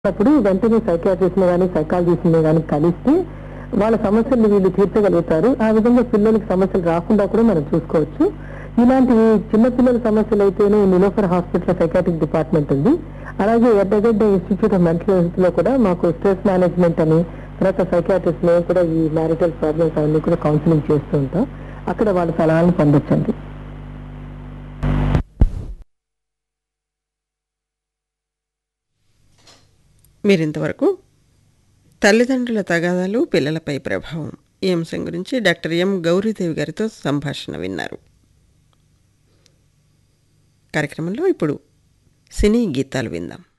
అప్పుడు వెంటనే సైకాట్రిస్ట్ ని కానీ సైకాలజిస్ట్ ని కానీ కలిస్తే వాళ్ళ సమస్యలు వీళ్ళు తీర్చగలుగుతారు ఆ విధంగా పిల్లలకి సమస్యలు రాకుండా కూడా మనం చూసుకోవచ్చు ఇలాంటి చిన్న పిల్లల సమస్యలు అయితేనే నిలోఫర్ హాస్పిటల్ సైకాట్రిక్ డిపార్ట్మెంట్ ఉంది అలాగే Erragadda institute of mental health లో కూడా మాకు స్ట్రెస్ మేనేజ్మెంట్ అని తర్వాత సైకాట్రిస్ట్ మేము కూడా ఈ మ్యారిటల్ ప్రాబ్లమ్స్ అవన్నీ కూడా కౌన్సిలింగ్ చేస్తూ ఉంటాం అక్కడ వాళ్ళ సలహాలను పొందొచ్చండి మీరింతవరకు తల్లిదండ్రుల తగాదాలు పిల్లలపై ప్రభావం ఈ అంశం గురించి డాక్టర్ ఎం గౌరీదేవి గారితో సంభాషణ విన్నారు కార్యక్రమంలో ఇప్పుడు సినీ గీతాలు విందాం